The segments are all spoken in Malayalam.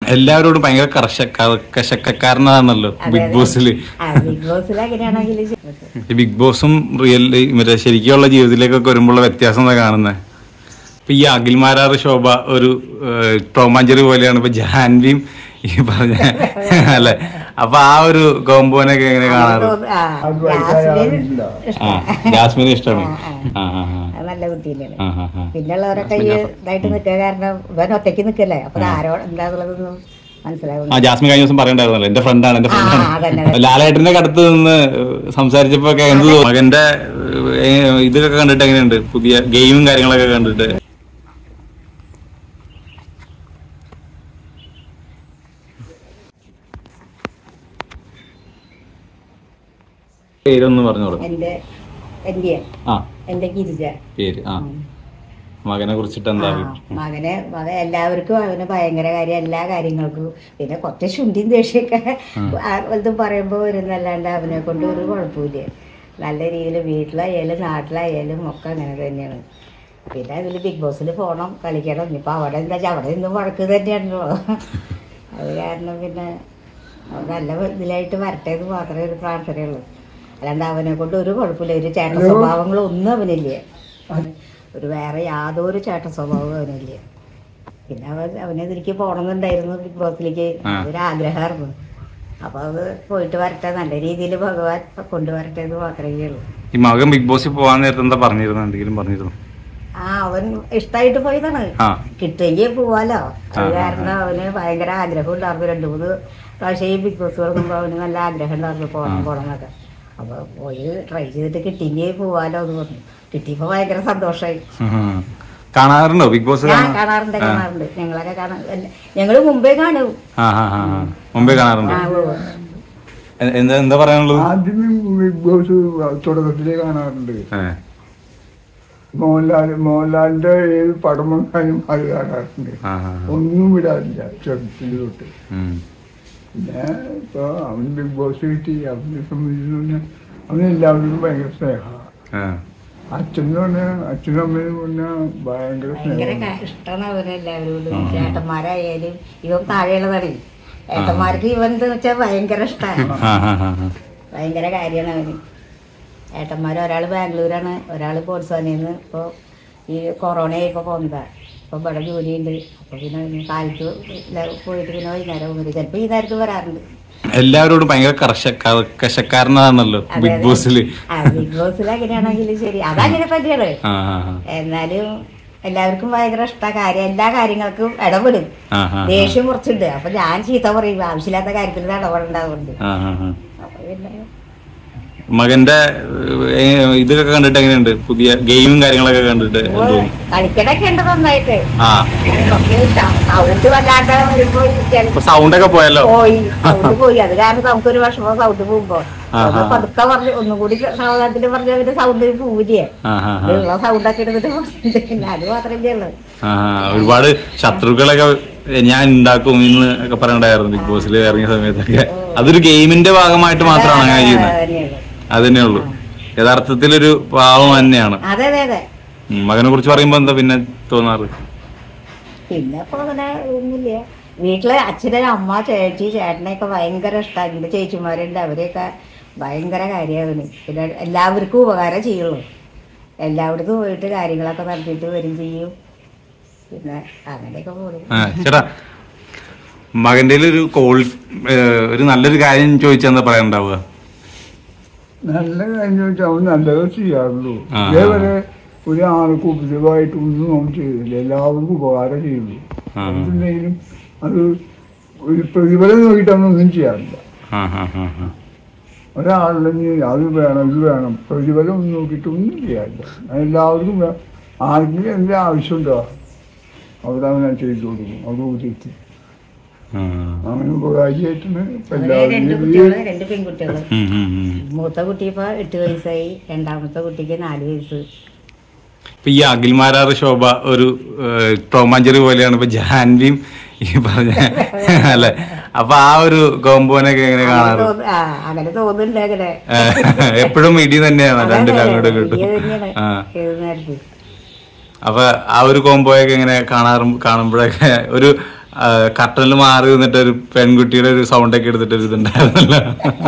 എല്ലാവരോടും ഭയങ്കര കർഷ കർക്കശക്കാരനാണല്ലോ ബിഗ് ബോസിൽ ആ ബിഗ് ബോസിൽ അങ്ങനെയാണെങ്കിൽ ഈ ബിഗ് ബോസും റിയൽ മറ്റേ ശരിക്കുള്ള ജീവിതത്തിലേക്കൊക്കെ വരുമ്പോഴുള്ള വ്യത്യാസം എന്താ കാണുന്നത് ഇപ്പൊ ഈ അഖിൽമാരാറ് ശോഭ ഒരു ടോമാഞ്ചറി പോലെയാണ് ഇപ്പൊ ജാൻവിയും ഈ പറഞ്ഞ അല്ലെ അപ്പൊ ആ ഒരു കോമ്പോനൊക്കെ എങ്ങനെ കാണാറ് ആ, ജാസ്മിൻ ആ ജാസ്മിനെ ഇഷ്ടമാണ് ആ ആ ആ. അത് നല്ല കുട്ടി തന്നെയാണ് ആ ആ ആ പിന്നുള്ളവരൊക്കെ ഈ ഇതായിട്ട് നിൽക്കുക കാരണം ഇവൻ ഒറ്റയ്ക്ക് നിൽക്കല്ലേ അപ്പൊ ആരോ എന്താന്നുള്ളതൊന്നും മനസ്സിലാവുന്നു ആ ജാസ്മിൻ കഴിഞ്ഞ ദിവസം പറയണ്ടായിരുന്നല്ലോ എന്റെ ഫ്രണ്ടാണ് എന്റെ ആ, അതന്നെ, ഫ്രണ്ടാണ് അതന്നെ. ലാലേട്ടന്റെ അടുത്ത് നിന്ന് സംസാരിച്ചപ്പോ ഒക്കെ എന്ത് തോന്നി? മകന്റെ ഏഹ്, ഇതൊക്കെ കണ്ടിട്ട് എങ്ങനെയുണ്ട് പുതിയ ഗെയിമും കാര്യങ്ങളൊക്കെ കണ്ടിട്ട് പേരൊന്ന് പറഞ്ഞോളൂ എന്റെ എന്റെ ആ എന്റെ ഗിരിജ പേര് ആ മകനെ കുറിച്ചിട്ട് എന്താ ആ, മകനെ മകൻ എല്ലാവർക്കും അവന് ഭയങ്കര കാര്യം എല്ലാ കാര്യങ്ങൾക്കും പിന്നെ കുറച്ച് ശുണ്ടിയും ദേഷ്യമൊക്കെ വലുതും പറയുമ്പോൾ വരുന്നല്ലാണ്ട് അവനെ കൊണ്ട് ഒരു കുഴപ്പമില്ല നല്ല രീതിയിൽ വീട്ടിലായാലും നാട്ടിലായാലും ഒക്കെ അങ്ങനെ തന്നെയാണ് പിന്നെ അതിൽ ബിഗ് ബോസിൽ പോകണം കളിക്കണം ഇനിയിപ്പോൾ അവിടെ എന്താ വെച്ചാൽ അവിടെ നിന്നും വഴക്ക് തന്നെയാണല്ലോ അത് കാരണം പിന്നെ അവൻ നല്ല ഇതിലായിട്ട് വരട്ടെ എന്ന് മാത്രമേ ഒരു പ്രാർത്ഥനയുള്ളൂ അല്ലാണ്ട് അവനെ കൊണ്ട് ഒരു കുഴപ്പമില്ല ഒരു ചേട്ട സ്വഭാവങ്ങളൊന്നും അവനില്ല ഒരു വേറെ യാതൊരു ചേട്ട സ്വഭാവവും അവനില്ല പിന്നെ അവൻ അവനെ ഇതിലേക്ക് പോകണമെന്നുണ്ടായിരുന്നു ബിഗ് ബോസിലേക്ക് ഒരു ആഗ്രഹമായിരുന്നു അപ്പോൾ അത് പോയിട്ട് വരട്ടെ നല്ല രീതിയിൽ ഭഗവാൻ കൊണ്ടുവരട്ടെ എന്ന് മാത്രമേ ഉള്ളൂ ഈ മകൻ ബിഗ് ബോസിൽ പോകാൻ നേരത്തെ എന്താ പറഞ്ഞിരുന്നു എന്തെങ്കിലും പറഞ്ഞിരുന്നു ആ അവൻ ഇഷ്ടമായിട്ട് പോയതാണ് ആ കിട്ടുമെങ്കിൽ പോവാലോ അത് കാരണം അവന് ഭയങ്കര ആഗ്രഹം ഉണ്ടായിരുന്നു രണ്ട് മൂന്ന് പ്രാവശ്യം ഈ ബിഗ് ബോസ് തുടങ്ങുമ്പോൾ അവന് നല്ല ആഗ്രഹം ഉണ്ടായിരുന്നു പോകണം പോകണം എന്നൊക്കെ അപ്പോൾ പോയി ട്രൈ ചെയ്തിട്ട് കിട്ടിയെങ്കിൽ പോവാലോ എന്ന് പറഞ്ഞു കിട്ടിയപ്പോൾ ഭയങ്കര സന്തോഷമായി ഉം. കാണാറുണ്ടോ ബിഗ് ബോസ് ഞാൻ കാണാറുണ്ട് കാണാറുണ്ട് ഞങ്ങളൊക്കെ കാണാൻ ഞങ്ങൾ മുമ്പേ കാണും ആ ആ ആ ആ. മുമ്പേ കാണാറുണ്ടോ ആ, ഉവ്വ്. എ- എന്താ എന്താ പറയാനുള്ളത് ആദ്യം ബിഗ് ബോസ് തുടക്കത്തിലേ കാണാറുണ്ട് ഏ. മോഹൻലാൽ മോഹൻലാലിന്റെ ഏത് പടം വന്നാലും അത് കാണാറുണ്ട് ആ ആ ആ. ഒന്നും വിടാറില്ല ചെറുപ്പത്തിൽ തൊട്ട് ഉം. പിന്നെ ഇപ്പൊ അവൻ ബിഗ് ബോസ് കിട്ടി അവനെ സംബന്ധിച്ച് പറഞ്ഞാൽ അവന് എല്ലാവരോടും ഭയങ്കര സ്നേഹമാണ് ആ. അച്ഛൻ പറഞ്ഞാൽ അച്ഛനും അമ്മയും പറഞ്ഞാൽ ഭയങ്കര ഭയങ്കര സ്നേഹമാണ് ക- ഇഷ്ടമാണ് അവന് എല്ലാവരോടും ചേട്ടന്മാരായാലും ഇവൻ താഴെയുള്ളതാണ് ഏട്ടന്മാർക്ക് ഇവൻ എന്ന് വെച്ചാൽ ഭയങ്കര ഇഷ്ടമാണ് ആ ആ ആ ആ. ഭയങ്കര കാര്യമാണ് അവന് ഏട്ടന്മാർ ഒരാൾ ബാംഗ്ലൂരാണ് ഒരാൾ പോട്സാനിന്ന് ഇപ്പോൾ ഈ കൊറോണ ആയപ്പോൾ പോകുന്നതാണ് അപ്പോൾ ഇവിടെ ജോലിയുണ്ട് അപ്പോൾ പിന്നെ അവന് കാലത്ത് ല- പോയിട്ട് പിന്നെ വൈകുന്നേരം വരും ചിലപ്പോൾ ഈ നേരത്ത് വരാറുണ്ട് എല്ലാവരോടും ഭയങ്കര കർഷ കർക്കശക്കാരനാണല്ലോ അതെ, ബിഗ് അതെ. ബോസിൽ ആ ബിഗ് ബോസിൽ അങ്ങനെയാണെങ്കിൽ ശരി അതങ്ങനെ തന്നെയാണ് ആ ആ ആ. എന്നാലും എല്ലാവർക്കും ഭയങ്കര ഇഷ്ട കാര്യം എല്ലാ കാര്യങ്ങൾക്കും ഇടപെടും ആ ആ ആ. ദേഷ്യം കുറച്ചുണ്ട് അപ്പൊ ഞാൻ ചീത്ത പറയും ആവശ്യമില്ലാത്ത കാര്യത്തിൽ ഇടപെടേണ്ടതുകൊണ്ട് ആ ആ ആ. അപ്പൊ പിന്നെ മകന്റെ ഏ, ഇതൊക്കെ കണ്ടിട്ട് എങ്ങനെയുണ്ട് പുതിയ ഗെയിമും കാര്യങ്ങളൊക്കെ കണ്ടിട്ട് എന്ത് തോന്നി? കളിക്കണൊക്കെ ഉണ്ട് നന്നായിട്ട് ആ സൗണ്ട് വല്ലാണ്ട് വരുമ്പോ ഇപ്പൊ സൗണ്ട് ഒക്കെ പോയല്ലോ പോയി സൗണ്ട് പോയി അത് കാരണം നമുക്കൊരു വിഷമം സൗണ്ട് പോകുമ്പോ ആഹാ. അത് പതുക്കെ പറഞ്ഞു ഒന്നും കൂടി സാവധാനത്തിൽ പറഞ്ഞ അവന്റെ സൗണ്ട് പോവില്ലേ ആ ആ ആ. ഉള്ള സൗണ്ടൊക്കെ എടുത്തിട്ട് പറഞ്ഞിട്ട് പിന്നെ അത് മാത്രമേ ഉള്ളൂ ആ ആ. ഒരുപാട് ശത്രുക്കളൊക്കെ ഞാൻ ഉണ്ടാക്കും എന്ന് ഒക്കെ പറയണ്ടായിരുന്നു ബിഗ് ബോസിൽ ഇറങ്ങിയ സമയത്തൊക്കെ അതൊരു ഗെയിമിന്റെ ഭാഗമായിട്ട് മാത്രമാണ് അങ്ങനെ ചെയ്യുന്നത് അതന്നെയുള്ളൂ. അത് തന്നെയുള്ളൂ യഥാർത്ഥത്തിലൊരു പാവം തന്നെയാണ് അതെ അതെ അതെ ഉം. മകനെ കുറിച്ച് പറയുമ്പോ എന്താ പിന്നെ തോന്നാറ് പിന്നെ ഇപ്പൊ അങ്ങനെ ഒന്നുമില്ല വീട്ടിലെ അച്ഛനെ അമ്മ ചേച്ചി ചേട്ടനെയൊക്കെ ഭയങ്കര ഇഷ്ടമാണ് എൻ്റെ ചേച്ചിമാരുണ്ട് അവരെയൊക്കെ ഭയങ്കര കാര്യമാണ് പിന്നെ എല്ലാവർക്കും ഉപകാരം ചെയ്യുള്ളൂ എല്ലായിടത്തും പോയിട്ട് കാര്യങ്ങളൊക്കെ നടത്തിയിട്ട് വരും ചെയ്യും പിന്നെ അങ്ങനെയൊക്കെ പോകും ആ, ചേട്ടാ മകന്റെ ഒരു കോൾ ഒരു നല്ലൊരു കാര്യം ചോദിച്ചാൽ എന്താ പറയാനുണ്ടാവുക നല്ല കാര്യം ചോദിച്ചാൽ അവൻ നല്ലത് ചെയ്യാറുള്ളൂ ആ. ഇതേവരെ ഒരാൾക്ക് ഉപദ്രവമായിട്ടൊന്നും അവൻ ചെയ്തില്ല എല്ലാവർക്കും ഉപകാരം ചെയ്യുള്ളൂ ആ. എന്തുണ്ടെങ്കിലും അത് ഒരു പ്രതിഫലം നോക്കിയിട്ട് അവനൊന്നും ചെയ്യാറില്ല ആ ആ ആ ആ. ഒരാളുണ്ടെങ്കിൽ അത് വേണം ഇത് വേണം പ്രതിഫലം ഒന്നും നോക്കിയിട്ട് ഒന്നും ചെയ്യാറില്ല എല്ലാവർക്കും വേ- ആർക്കെങ്കിലും എന്ത് ആവശ്യമുണ്ടോ അവിടെ അവനെ ചെയ്തു കൊടുക്കും അത് ഉപദേശിച്ച് ആ. അങ്ങനെ ഉപകാരിയായിട്ടാണ് ഇപ്പൊ അവര് രണ്ട് എല്ലാവരും കുട്ടികള് രണ്ട് പെൺകുട്ടികള് ഉം, ഉം, ഉം. മൂത്ത കുട്ടി ഇപ്പൊ എട്ട് വയസ്സായി രണ്ടാമത്തെ കുട്ടിക്ക് നാല് വയസ്സ് ഇപ്പൊ ഈ അഖിൽമാരാറ് ശോഭ ഒരു ടോമാഞ്ചറി പോലെയാണ് ഇപ്പൊ ജാൻവിയും ഈ പറഞ്ഞ അല്ലെ അപ്പൊ ആ ഒരു കോമ്പോനൊക്കെ എങ്ങനെ അങ്ങനെ കാണാറ് തോന്നു- ആ, അങ്ങനെ തോന്നുന്നുണ്ട് അങ്ങനെ എപ്പോഴും ഇടി തന്നെയാണ് അതെ, രണ്ടിലും അതെ, അങ്ങോട്ടും വലിയ ഇങ്ങോട്ടും തന്നെയാണ് ആ ഏത് നേരത്തും അപ്പൊ ആ ഒരു കോംബോയൊക്കെ ഇങ്ങനെ കാണാറും കാണുമ്പോഴൊക്കെ ഒരു കർട്ടനിൽ മാറി നിന്നിട്ട് ഒരു പെൺകുട്ടിയുടെ ഒരു സൗണ്ട് ഒക്കെ എടുത്തിട്ട് ഒരു ഇതുണ്ടായിരുന്നല്ലോ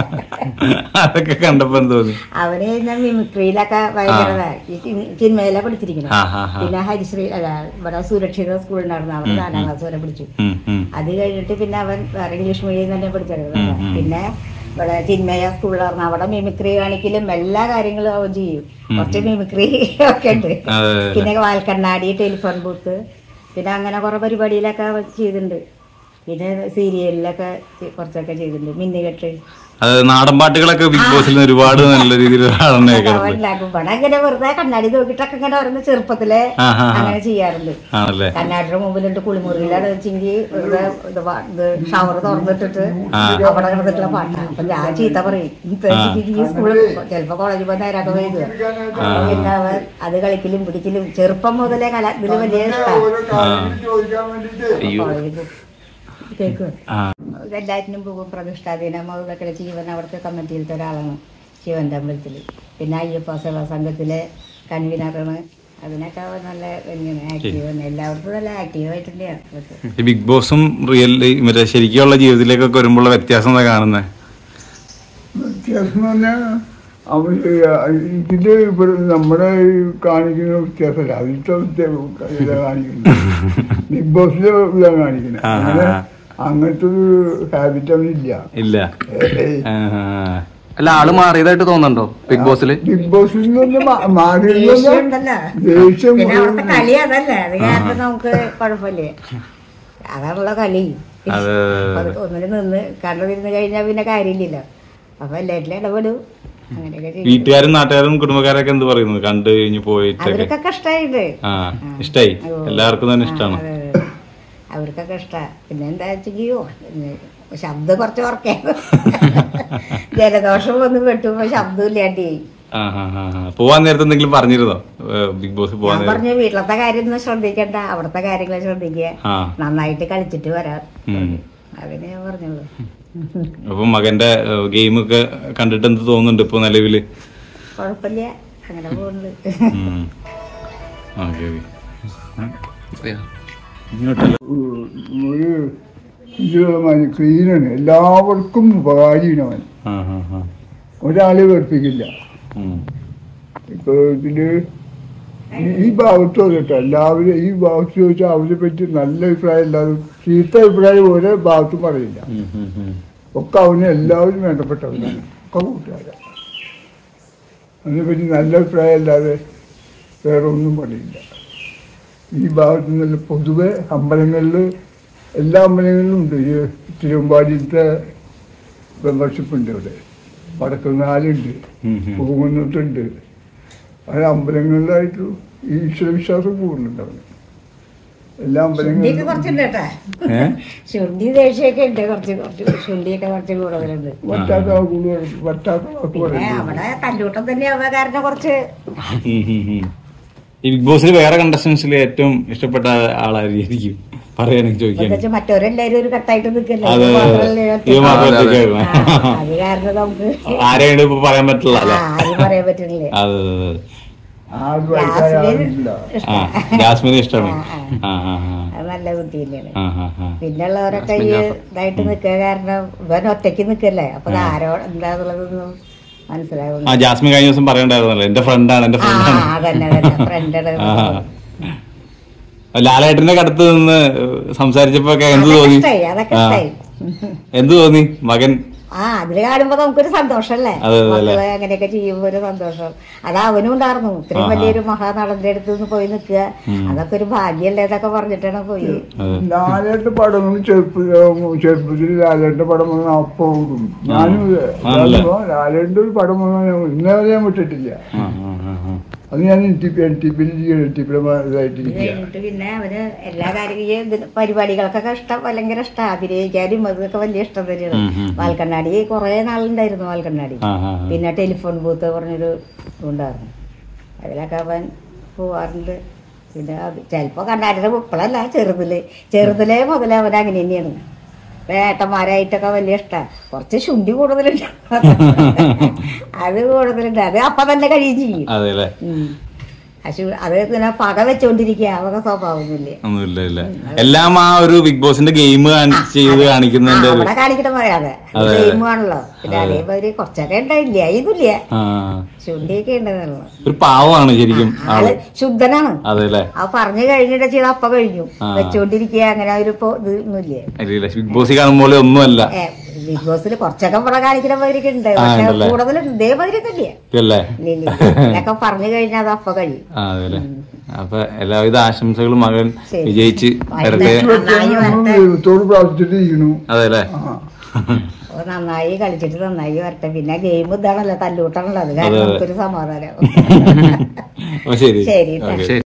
അതൊക്കെ കണ്ടപ്പോ എന്ത് തോന്നി അവന് ഞാൻ മിമിക്രിയിലൊക്കെ ഭയങ്കര ചിന്മയില പഠിച്ചിരിക്കണം ആ, ആ, ആ. പിന്നെ ഹരിശ്രീ അല്ല ഇവിടെ സുരക്ഷിത സ്കൂൾ ഉണ്ടായിരുന്നു അവൻ നാലാം ക്ലാസ് വരെ പഠിച്ചു ഉം, ഉം. അത് കഴിഞ്ഞിട്ട് പിന്നെ അവൻ വേറെ ഇംഗ്ലീഷ് മീഡിയം തന്നെ പഠിച്ചെടുക്കുന്നത് ഉം, ഉം. പിന്നെ ഇവിടെ ചിന്മയ സ്കൂളിലായിരുന്നു അവിടെ മിമിക്രി കാണിക്കലും എല്ലാ കാര്യങ്ങളും അവൻ ചെയ്യും കുറച്ച് മിമിക്രി ഒക്കെ ഉണ്ട് അതെ, അതെ. പിന്നെ വാൽക്കണ്ണാടി ടെലിഫോൺ ബൂത്ത് പിന്നെ അങ്ങനെ കുറെ പരിപാടിയിലൊക്കെ അവൻ ചെയ്തിട്ടുണ്ട് പിന്നെ സീരിയലിലൊക്കെ കുറച്ചൊക്കെ ചെയ്തിട്ടുണ്ട് മിന്നുകെട്ട് അത് നാടൻ പാട്ടുകളൊക്കെ ബിഗ് ബോസിൽ നിന്ന് ഒരുപാട് നല്ല രീതിയിൽ കാണുന്ന അവൻ ഉണ്ടാക്കും ഇവിടെ അങ്ങനെ വെറുതെ കണ്ണാടി നോക്കിയിട്ടൊക്കെ ഇങ്ങനെ ഓരോന്ന് ചെറുപ്പത്തിലെ ആ, ആ, ആ. അങ്ങനെ ചെയ്യാറുണ്ട് ആണല്ലേ കണ്ണാടിയുടെ മുമ്പിലുണ്ട് കുളിമുറിയിലാണ് വെച്ചെങ്കിൽ വെറുതെ ഇത് വാ- ഇത് ഷവർ തുറന്നിട്ടിട്ട് ആ. അവിടെ കിടന്നിട്ടുള്ള പാട്ടാണ് അപ്പൊ ഞാൻ ചീത്ത പറയും ഇപ്പൊ ഈ സ്കൂളിൽ ചിലപ്പോ കോളേജിൽ പോയി നേരൊക്കെ വൈകുക അപ്പൊ പിന്നെ അവൻ അത് കളിക്കലും പിടിക്കലും ചെറുപ്പം മുതലേ കല ഇതില് വലിയ ഇഷ്ടമാണ് ഓരോ കാര്യം ചോദിക്കാൻ വേണ്ടിട്ട് അയ്യോ കോളേജിൽ പോകും കേൾക്കുക ആ എല്ലാറ്റിനും പോകും പ്രതിഷ്ഠാദിനം അതൊക്കെ ജീവൻ അവിടുത്തെ കമ്മിറ്റിയിലത്തെ ഒരാളാണ് ശിവന്റെ അമ്പലത്തിൽ പിന്നെ അയ്യപ്പ സേവാ സംഘത്തിലെ കൺവീനറാണ് അതിനൊക്കെ അവൻ നല്ല ഇങ്ങനെ ആക്റ്റീവ് തന്നെ എല്ലാവർക്കും നല്ല ആക്റ്റീവായിട്ടുണ്ട് അതൊക്കെ ഈ ബിഗ് ബോസും റിയൽ മറ്റേ ശരിക്കുള്ള ജീവിതത്തിലേക്കൊക്കെ വരുമ്പോഴുള്ള വ്യത്യാസം എന്താ കാണുന്നത് വ്യത്യാസം എന്ന് പറഞ്ഞാൽ അവർ ഇതില് ഇവിടെ നമ്മുടെ ഈ കാണിക്കുന്ന വ്യത്യാസമല്ല അതിലത്തെ വ്യത്യാസം ഇതാ കാണിക്കുന്നത് ബിഗ് ബോസിലെ ഇതാ കാണിക്കുന്നത് ആ, ആ, അങ്ങനെ ആ. അങ്ങനത്തെ ഒരു ഹാബിറ്റ് അവനില്ല ഇല്ല ഏയ്. ആ, അല്ല ആള് മാറിയതായിട്ട് തോന്നുന്നുണ്ടോ ബിഗ് ബോസിൽ ബിഗ് ബോസിൽ നിന്ന് മാ- മാറിയിരുന്നില്ല ദേഷ്യം ഉണ്ടല്ലോ ദേഷ്യം പിന്നെ അവിടുത്തെ കളി അതല്ല അത് കാരണം നമുക്ക് കുഴപ്പമില്ല അതാണുള്ള കളി അതെ, അതെ, അപ്പൊ അത് ഒന്നിന് നിന്ന് കണ്ടുനിന്ന് കഴിഞ്ഞാൽ പിന്നെ കാര്യമില്ലല്ലോ അപ്പൊ എല്ലാറ്റിലും ഇടപെടും അങ്ങനെയൊക്കെ ചെയ്യും വീട്ടുകാരും നാട്ടുകാരും കുടുംബക്കാരൊക്കെ എന്ത് പറയുന്നു കണ്ടു കഴിഞ്ഞ് പോയിട്ടൊക്കെ അവർക്കൊക്കെ ഇഷ്ടമായിട്ട് ആ ഇഷ്ടായി എല്ലാവർക്കും തന്നെ ഇഷ്ടമാണ് അതെ, അതെ. അവർക്കൊക്കെ ഇഷ്ടാ പിന്നെ എന്താ വെച്ചെങ്കിയോ ശബ്ദം കുറച്ച് ഉറക്കേ ജലദോഷം വന്ന് പെട്ടുമ്പോ ശബ്ദം ഇല്ലാണ്ടി ആ ആ ആ ആ. പോവാൻ നേരത്തെ എന്തെങ്കിലും പറഞ്ഞിരുന്നോ ഏഹ്, ബിഗ് ബോസ് പോവാൻ ഞാൻ നേരം പറഞ്ഞു വീട്ടിലത്തെ കാര്യം ഒന്നും ശ്രദ്ധിക്കണ്ട അവിടുത്തെ കാര്യങ്ങൾ ശ്രദ്ധിക്കുക ആ നന്നായിട്ട് കളിച്ചിട്ട് വരാം ഉം. അതിനെ ഞാൻ പറഞ്ഞുള്ളൂ അപ്പൊ മകന്റെ ഗെയിമൊക്കെ കണ്ടിട്ട് എന്ത് തോന്നുന്നുണ്ട് ഇപ്പൊ നിലവില് കുഴപ്പമില്ല അങ്ങനെ പോകുന്നുണ്ട് ഉം. Okay, okay. ഇങ്ങോട്ടല്ല ഒരു ഇതുമായി ക്ലീനാണ് എല്ലാവർക്കും ഉപകാരിയാണ് അവൻ ആ ആ ആ ഒരാളെ വെറുപ്പിക്കില്ല ഉം. ഇപ്പൊ ഇതില് ഈ- ഈ ഭാഗത്ത് കേട്ടോ എല്ലാവരും ഈ ഭാഗത്ത് ചോദിച്ചാൽ അവരെ പറ്റി നല്ല അഭിപ്രായം അല്ലാതെ ചീത്ത അഭിപ്രായം ഓരോ ഭാഗത്തും പറയില്ല ഉം, ഉം, ഉം. ഒക്കെ അവന് എല്ലാവരും വേണ്ടപ്പെട്ടവരാണ് ഒക്കെ കൂട്ടുകാരാണ് അതിനെപ്പറ്റി നല്ല അഭിപ്രായം അല്ലാതെ വേറെ ഒന്നും പറയില്ല ഈ ഭാഗത്ത് നിന്നുള്ള പൊതുവെ അമ്പലങ്ങളിൽ എല്ലാ അമ്പലങ്ങളിലും ഉണ്ട് ഈ തിരുവമ്പാടിയിലത്തെ മെമ്പർഷിപ്പ് ഉണ്ട് ഇവിടെ വടക്കുന്നാലുണ്ട് ഉം, ഉം. പൂങ്കുന്നത്തുണ്ട് അത് അമ്പലങ്ങളിലായിട്ട് ഈ ഈശ്വരവിശ്വാസം കൂടുന്നുണ്ട് അവന് എല്ലാ ശുണ്ടിയൊക്കെ അമ്പലങ്ങളിലും കുറച്ചുണ്ട് കേട്ടാ ഏ? ശുണ്ടി ദേഷ്യമൊക്കെ ഉണ്ട് കുറച്ച് കുറച്ച് ശുണ്ടിയൊക്കെ കുറച്ച് കൂടുതലുണ്ട് വറ്റാത്ത കൂടുതൽ വറ്റാത്ത വാക്ക് പിന്നെ പറയുന്നത് അവിടെ തല്ലൂട്ടം തന്നെ ആവുക കാരണം കുറച്ച് ഉം, ഉം, ഉം. ഈ ബിഗ് ബോസിൽ വേറെ കണ്ടസ്റ്റൻസിൽ ഏറ്റവും ഇഷ്ടപ്പെട്ട ആളായിരിക്കും പറയുകയാണെങ്കിൽ ചോദിക്കാൻ എന്താ വെച്ചാൽ മറ്റവരെല്ലാരും ഒരു കട്ടായിട്ട് നിൽക്കല്ലേ അതെ, ഇത് അതെ, മാത്രമല്ലേ അതെ. ഒറ്റ- ഇത് മാത്രം അതെ, അതെ. ഒറ്റയ്ക്കായിരുന്നു. ആ, അത് കാരണം നമുക്ക് ആരെയാണ് ഇപ്പൊ പറയാൻ പറ്റില്ല ആ, അല്ലെ ആരും പറയാൻ പറ്റുന്നില്ലേ അതെ അതെ അതെ ആരും വയസ്സായ ആളില്ല ആ ജാസ്മിനെ ഇഷ്ടമാണ് ആ, ആ ആ ആ അത് നല്ല ബുദ്ധി തന്നെയാണ് ആ ആ ആ പിന്നുള്ളവരൊക്കെ ഈ ഇതായിട്ട് നിൽക്കുക കാരണം ഇവൻ ഒറ്റയ്ക്ക് നിൽക്കല്ലേ അപ്പൊ ഇത് ആരോ എന്താന്നുള്ളതൊന്നും മനസ്സിലാവുന്നു ആ ജാസ്മിൻ കഴിഞ്ഞ ദിവസം പറയണ്ടായിരുന്നല്ലോ എന്റെ ഫ്രണ്ടാണ് എന്റെ ആ ഫ്രണ്ടാണ് അതന്നെ അതന്നെ ഫ്രണ്ടാണ് ലാലേട്ടന്റെ അടുത്ത് നിന്ന് സംസാരിച്ചപ്പോ ഒക്കെ എന്ത് തോന്നി ഇഷ്ടായി അതൊക്കെ ആ. ഇഷ്ടായി എന്ത് തോന്നി മകൻ ആ അതില് കാണുമ്പോ നമുക്കൊരു സന്തോഷല്ലേ അതെ, അതെ, അതെ. മക്കള് അങ്ങനെയൊക്കെ ചെയ്യുമ്പോ ഒരു സന്തോഷം അത് അവനും ഉണ്ടായിരുന്നു ഇത്രയും ആഹാ. വലിയൊരു മഹാനടന്റെ അടുത്ത് നിന്ന് പോയി നിൽക്കുക അതൊക്കെ ഒരു ഭാഗ്യല്ലേ എന്നൊക്കെ പറഞ്ഞിട്ടാണ് പോയി അതെ ലാലേട്ട പടങ്ങൾ ചെറുപ്പ ചെറുപ്പത്തിൽ ലാലേട്ട പടം വന്നാൽ അപ്പൊ ഓടും ഞാനും ഇതെ. ആണല്ലേ? ലാലേട്ടന്റെ ഒരു പടം വന്നാൽ ഞാൻ ഇന്നേ വരെ ഞാൻ വിട്ടിട്ടില്ല ആ ആ ആ ആ അത് ഞാൻ N T P N T പിയിൽ എൻ ടി പിയുടെ ഇത് ഇതായിട്ടിരിക്കുക കഴിഞ്ഞിട്ട് പിന്നെ അവന് എല്ലാ കാര്യങ്ങളും ഇതിന് പരിപാടികൾക്കൊക്കെ ഇഷ്ടം ഭയങ്കര ഇഷ്ടം അഭിനയിക്കാനും അതൊക്കെ വലിയ ഇഷ്ടം തന്നെയാണ് ഉം, ഉം. വാൽക്കണ്ണാടി കുറെ നാളുണ്ടായിരുന്നു വാൽക്കണ്ണാടി ആ ആ ആ. പിന്നെ ടെലിഫോൺ ബൂത്ത് പറഞ്ഞൊരു ഉണ്ടായിരുന്നു അതിലൊക്കെ അവൻ പോവാറുണ്ട് പിന്നെ അത് ചിലപ്പോൾ കണ്ണാടിയുടെ ഇപ്പോഴല്ല ചെറുതില് ചെറുതിലേ മുതലേ അവൻ അങ്ങനെ തന്നെയാണ് ഏട്ടന്മാരായിട്ടൊക്കെ വലിയ ഇഷ്ടമാണ് കുറച്ച് ശുണ്ടി കൂടുതലുണ്ട് അത് കൂടുതലുണ്ട് അത് അപ്പം തന്നെ കഴിയും ചെയ്യും അതെ അല്ലേ ഉം. പക്ഷെ അത് ഇങ്ങനെ പക വെച്ചോണ്ടിരിക്കുക ആ വക സ്വഭാവമൊന്നുമില്ല ഒന്നുമില്ല ഇല്ല എല്ലാം ആ ഒരു ബിഗ് ബോസിന്റെ ഗെയിം ചെയ്ത് കാണിക്കുന്നതിന്റെ ഒരു അവിടെ കാണിക്കട്ടെ പറയാതെ ഗെയിമാണല്ലോ പിന്നെ അതേപോലെ കുറച്ചൊക്കെ ഉണ്ടായില്ല ഇതൊന്നുമില്ല ആ ശുണ്ടിയൊക്കെ ഉണ്ടെന്നുള്ളു ഒരു പാവമാണ് ശരിക്കും ആള് ശുദ്ധനാണ് അതെ അല്ലേ ആ പറഞ്ഞു കഴിഞ്ഞിട്ട് ചെയ്ത അപ്പ കഴിഞ്ഞു വെച്ചോണ്ടിരിക്കുക അങ്ങനെ ഒരു ഇപ്പൊ ഇതൊന്നുമില്ല അറിയില്ല ബിഗ് ബോസ് കാണുമ്പോൾ ഒന്നുമല്ല ഏ, ബിഗ് ബോസിൽ കുറച്ചൊക്കെ ഇവിടെ കാണിക്കുന്ന മാതിരിയൊക്കെ ഉണ്ട് ആ, പക്ഷെ ഉണ്ടല്ലേ? കൂടുതൽ ഇതേമാതിരി തന്നെ അല്ലേ ഇതൊക്കെ പറഞ്ഞു കഴിഞ്ഞാൽ അത് അപ്പ കഴിയും ആ അതെ അല്ലേ അപ്പൊ എല്ലാവിധ ആശംസകളും മകൻ ശരി. വിജയിച്ച് വൈകുന്നേരം വരട്ടെ നന്നായി നമ്മൾ വരട്ടെ ദൈവത്തോട് പ്രാർത്ഥിച്ചിട്ടിരിക്കണു അതെ അല്ലേ ആ അപ്പൊ നന്നായി കളിച്ചിട്ട് നന്നായി വരട്ടെ പിന്നെ ഗെയിം ഇതാണല്ലോ തല്ലൂട്ടാണല്ലോ അത് കാരണം നമുക്കൊരു സമാധാനം അപ്പൊ ശരി ശരി ഓക്കേ. ട്ടാ.